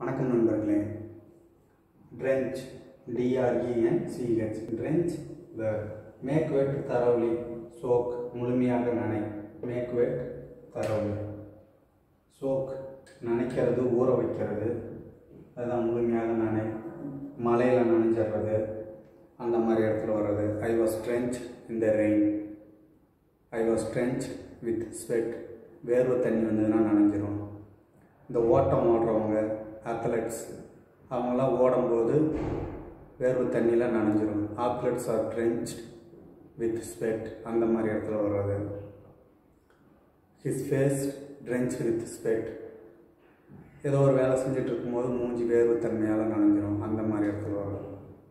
வணக்கம் நண்பர்களே drench D R E N C H drench the make wet thoroughly soak முழுமையாக நனை மேக் வெட் தரவுலி சோக் நனைக்கிறது ஊற வைக்கிறது அதுதான் முழுமையாக நனை மழையில் நனைஞ்சிடுறது அந்த மாதிரி இடத்துல வர்றது ஐ வாஸ் ட்ரென்ச் இந்த rain I was drench with sweat வேர்வை தண்ணி வந்ததுன்னா நனைஞ்சிரும் இந்த ஓட்டம் ஓடுறவங்க அத்லெட்ஸ் அவங்களாம் ஓடும்போது வேர்வை தண்ணியில் நனைஞ்சிரும் athletes are drench with sweat அந்த மாதிரி இடத்துல வர்றது his face drench with sweat ஏதோ ஒரு வேலை செஞ்சுட்டு இருக்கும்போது மூஞ்சி வேர்வை தன்மையால் நனைஞ்சிரும் அந்த மாதிரி இடத்துல வர்றது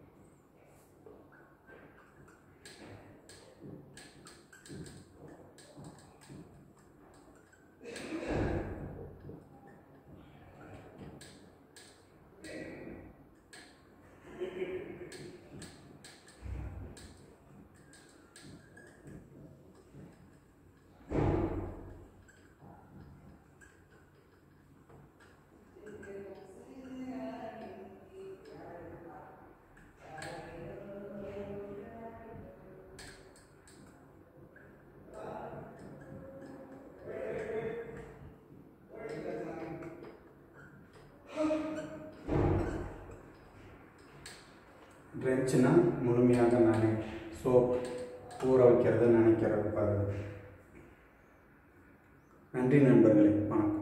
ட்ரென்ச்னா முழுமையாக நனை சோப் ஊற வைக்கிறது நினைக்கிறது பாருங்கள் நன்றி நண்பர்களே வணக்கம்